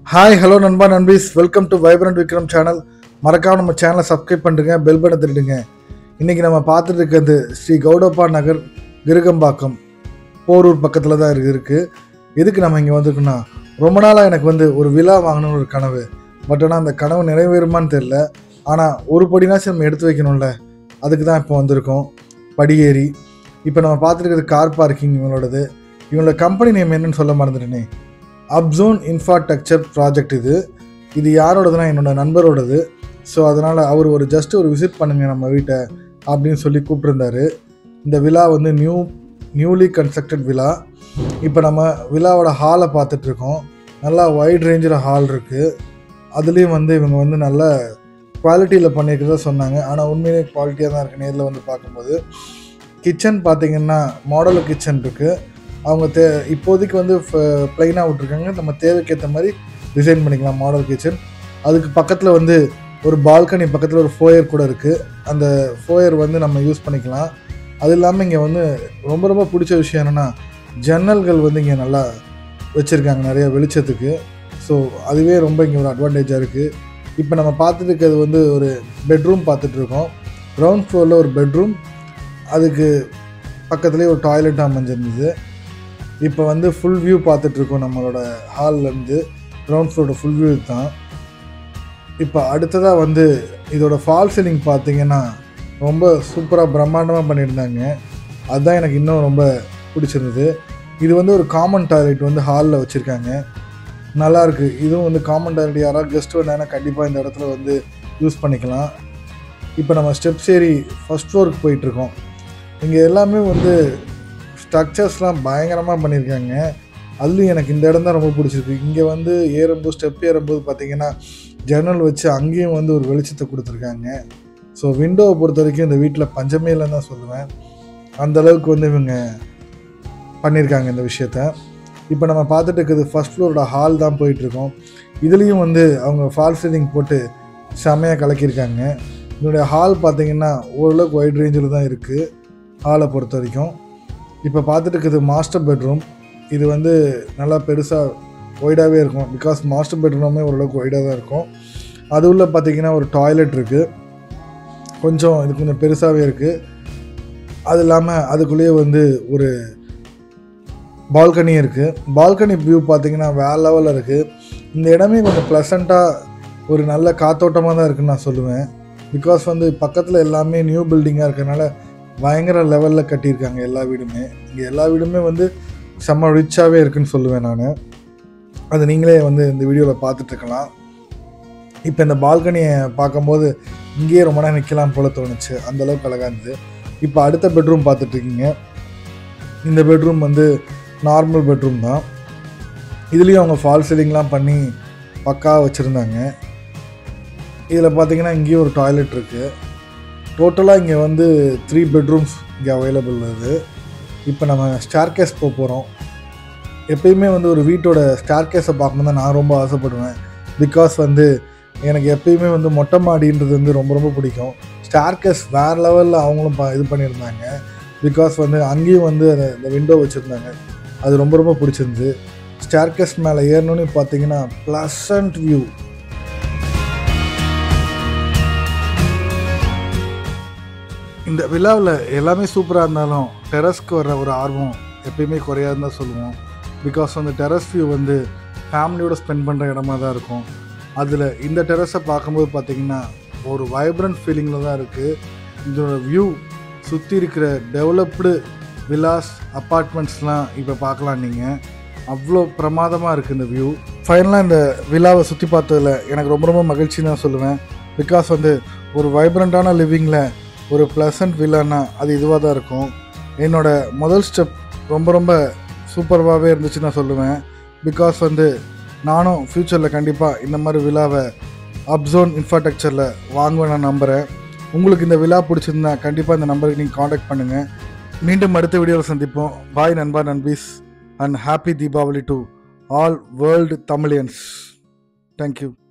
hi hello நண்பா நண்பீஸ் welcome to vibrant Vikram channel மறக்காம நம்ம சேனலை சப்ஸ்கிரைப் பண்ணுங்க பெல் பட்டனை திருடுங்க இன்னைக்கு நம்ம பார்த்துட்டு இருக்கிறது ஸ்ரீ கௌடப்பா நகர் கிருகம்பாக்கம் போரூர் பக்கத்தில் தான் இருக்கு இருக்கு எதுக்கு நம்ம இங்கே வந்திருக்கோம்னா ரொம்ப நாளாக எனக்கு வந்து ஒரு விழா வாங்கணும்னு ஒரு கனவு பட் ஆனால் அந்த கனவு நிறைவேறுமான்னு தெரில ஆனால் ஒரு படினாச்சும் நம்ம எடுத்து வைக்கணும்ல அதுக்கு தான் இப்போ வந்திருக்கோம் படியேறி இப்போ நம்ம பார்த்துட்டு இருக்கிறது கார் பார்க்கிங் இவங்களோடது இவங்களோட கம்பெனி நேம் என்னன்னு சொல்ல மறந்துட்டேனே அப்சோன் இன்ஃப்ராஸ்ட்ரக்சர் ப்ராஜெக்ட் இது இது யாரோடதுன்னா என்னோட நண்பரோடது ஸோ அதனால் அவர் ஒரு ஜஸ்ட் ஒரு விசிட் பண்ணுங்க நம்ம வீட்டை அப்படின்னு சொல்லி கூப்பிட்டுருந்தாரு இந்த விழா வந்து நியூ நியூலி கன்ஸ்ட்ரக்டட் விழா இப்போ நம்ம விழாவோட ஹாலை பார்த்துட்ருக்கோம் நல்லா வைட் ரேஞ்சில் ஹால் இருக்குது அதுலேயும் வந்து இவங்க வந்து நல்ல குவாலிட்டியில் பண்ணியிருக்கிறதா சொன்னாங்க ஆனால் உண்மையிலே குவாலிட்டியாக தான் இருக்குது நேரில் வந்து பார்க்கும்போது கிச்சன் பார்த்தீங்கன்னா மாடல் கிச்சன் இருக்குது அவங்க தே இப்போதைக்கு வந்து ப்ளைனாக விட்ருக்காங்க நம்ம தேவைக்கேற்ற மாதிரி டிசைன் பண்ணிக்கலாம் மாடல் கிச்சன் அதுக்கு பக்கத்தில் வந்து ஒரு பால்கனி பக்கத்தில் ஒரு ஃபோயர் கூட இருக்குது அந்த ஃபோயர் வந்து நம்ம யூஸ் பண்ணிக்கலாம் அது இல்லாமல் இங்கே வந்து ரொம்ப ரொம்ப பிடிச்ச விஷயம் என்னென்னா ஜன்னல்கள் வந்து இங்கே நல்லா வச்சுருக்காங்க நிறைய வெளிச்சத்துக்கு ஸோ அதுவே ரொம்ப இங்கே ஒரு அட்வான்டேஜாக இருக்குது இப்போ நம்ம பார்த்துட்டு இருக்கிறது வந்து ஒரு பெட்ரூம் பார்த்துட்ருக்கோம் கிரவுண்ட் ஃப்ளோரில் ஒரு பெட்ரூம் அதுக்கு பக்கத்துலேயே ஒரு டாய்லெட் அமைஞ்சிருந்தது இப்போ வந்து ஃபுல் வியூ பார்த்துட்ருக்கோம் நம்மளோட ஹால்லேருந்து கிரவுண்ட் ஃப்ளோரோட ஃபுல் வியூ தான் இப்போ அடுத்ததாக வந்து இதோட ஃபால் சீலிங் பார்த்தீங்கன்னா ரொம்ப சூப்பராக பிரம்மாண்டமாக பண்ணியிருந்தாங்க அதுதான் எனக்கு இன்னும் ரொம்ப பிடிச்சிருந்தது இது வந்து ஒரு காமன் டாய்லெட் வந்து ஹாலில் வச்சுருக்காங்க நல்லாயிருக்கு இதுவும் வந்து காமன் டாய்லெட் யாராவது கெஸ்ட் வந்தாங்கன்னா கண்டிப்பாக இந்த இடத்துல வந்து யூஸ் பண்ணிக்கலாம் இப்போ நம்ம ஸ்டெப்ஸ் ஏறி ஃபஸ்ட் ஃப்ளோருக்கு போயிட்டுருக்கோம் இங்கே எல்லாமே வந்து ஸ்ட்ரக்சர்ஸ்லாம் பயங்கரமாக பண்ணியிருக்காங்க அதுலேயும் எனக்கு இந்த இடம் தான் ரொம்ப பிடிச்சிருக்கு இங்கே வந்து ஏறும்போது ஸ்டெப் ஏறும்போது பார்த்தீங்கன்னா ஜன்னல் வச்சு அங்கேயும் வந்து ஒரு வெளிச்சத்தை கொடுத்துருக்காங்க ஸோ விண்டோவை பொறுத்த வரைக்கும் இந்த வீட்டில் பஞ்சமே இல்லைன்னு தான் சொல்லுவேன் அந்த அளவுக்கு வந்து இவங்க பண்ணியிருக்காங்க இந்த விஷயத்த இப்போ நம்ம பார்த்துட்டு இருக்கிறது ஃபஸ்ட் ஃப்ளோரோட ஹால் தான் போயிட்டுருக்கோம் இதுலேயும் வந்து அவங்க ஃபால் சீலிங் போட்டு செமையாக கலக்கியிருக்காங்க இதனுடைய ஹால் பார்த்தீங்கன்னா ஓரளவுக்கு ஒயிட் ரேஞ்சில் தான் இருக்குது ஹாலை பொறுத்த வரைக்கும் இப்போ பார்த்துட்டு இருக்குது மாஸ்டர் பெட்ரூம் இது வந்து நல்லா பெருசாக ஒய்டாகவே இருக்கும் பிகாஸ் மாஸ்டர் பெட்ரூமே ஓரளவுக்கு ஒய்டாக தான் இருக்கும் அது உள்ள பார்த்தீங்கன்னா ஒரு டாய்லெட் இருக்குது கொஞ்சம் இது கொஞ்சம் பெருசாகவே இருக்குது அது இல்லாமல் அதுக்குள்ளேயே வந்து ஒரு பால்கனியும் இருக்குது பால்கனி வியூ பார்த்தீங்கன்னா வேற லெவலில் இருக்குது இந்த இடமே கொஞ்சம் ப்ளசண்ட்டாக ஒரு நல்ல காத்தோட்டமாக தான் இருக்குன்னு நான் சொல்லுவேன் பிகாஸ் வந்து பக்கத்தில் எல்லாமே நியூ பில்டிங்காக இருக்கறனால பயங்கர லெவலில் கட்டியிருக்காங்க எல்லா வீடுமே இங்கே எல்லா வீடுமே வந்து செம்ம ரிச்சாகவே இருக்குன்னு சொல்லுவேன் நான் அது நீங்களே வந்து இந்த வீடியோவில் பார்த்துட்ருக்கலாம் இப்போ இந்த பால்கனியை பார்க்கும்போது இங்கேயே ரொம்ப நேரம் நிற்கலாம் போல தோணுச்சு அந்தளவுக்கு அழகாக இருந்தது இப்போ அடுத்த பெட்ரூம் பார்த்துட்ருக்கீங்க இந்த பெட்ரூம் வந்து நார்மல் பெட்ரூம் தான் இதுலேயும் அவங்க ஃபால் சீலிங்லாம் பண்ணி பக்காவாக வச்சுருந்தாங்க இதில் பார்த்தீங்கன்னா இங்கேயும் ஒரு டாய்லெட் இருக்குது டோட்டலாக இங்கே வந்து த்ரீ பெட்ரூம்ஸ் இங்கே அவைலபிள் வருது இப்போ நம்ம ஸ்டார்கேஸ் போக போகிறோம் எப்பயுமே வந்து ஒரு வீட்டோட ஸ்டார்கேஸை பார்க்கணும் தான் நான் ரொம்ப ஆசைப்படுவேன் பிகாஸ் வந்து எனக்கு எப்பயுமே வந்து மொட்டை மாடின்றது வந்து ரொம்ப ரொம்ப பிடிக்கும் ஸ்டார்கேஸ் வேறு லெவலில் அவங்களும் பா இது பண்ணியிருந்தாங்க பிகாஸ் வந்து அங்கேயும் வந்து அந்த இந்த விண்டோ வச்சுருந்தாங்க அது ரொம்ப ரொம்ப பிடிச்சிருந்து ஸ்டார்கேஸ் மேலே ஏறணுன்னு பார்த்தீங்கன்னா ப்ளசண்ட் வியூ இந்த விழாவில் எல்லாமே சூப்பராக இருந்தாலும் டெரஸ்க்கு வர்ற ஒரு ஆர்வம் எப்பயுமே குறையாதுன்னு தான் சொல்லுவோம் பிகாஸ் அந்த டெரஸ் வியூ வந்து ஃபேமிலியோட ஸ்பெண்ட் பண்ணுற இடமா தான் இருக்கும் அதில் இந்த டெரஸை பார்க்கும்போது பார்த்தீங்கன்னா ஒரு வைப்ரண்ட் ஃபீலிங்கில் தான் இருக்குது இதோட வியூ சுற்றி இருக்கிற டெவலப்டு விலாஸ் அப்பார்ட்மெண்ட்ஸ்லாம் இப்போ பார்க்கலாம் நீங்கள் அவ்வளோ பிரமாதமாக இருக்குது இந்த வியூ ஃபைனலாக இந்த விழாவை சுற்றி பார்த்ததில் எனக்கு ரொம்ப ரொம்ப மகிழ்ச்சி தான் சொல்லுவேன் பிகாஸ் வந்து ஒரு வைப்ரண்ட்டான லிவிங்கில் ஒரு ப்ளசன்ட் வில்லானா அது இதுவாக தான் இருக்கும் என்னோட முதல் ஸ்டெப் ரொம்ப ரொம்ப சூப்பர்வாகவே இருந்துச்சு நான் சொல்லுவேன் பிகாஸ் வந்து நானும் ஃப்யூச்சரில் கண்டிப்பாக இந்த மாதிரி விழாவை அப்சோன் இன்ஃப்ராஸ்ட்ரக்சரில் வாங்குவேன் நான் நம்புகிறேன் உங்களுக்கு இந்த விழா பிடிச்சிருந்தா கண்டிப்பாக இந்த நம்பருக்கு நீங்கள் காண்டாக்ட் பண்ணுங்கள் மீண்டும் அடுத்த வீடியோவில் சந்திப்போம் பாய் நண்பா நண்பீஸ் and happy Deepavali to all world Tamilians thank you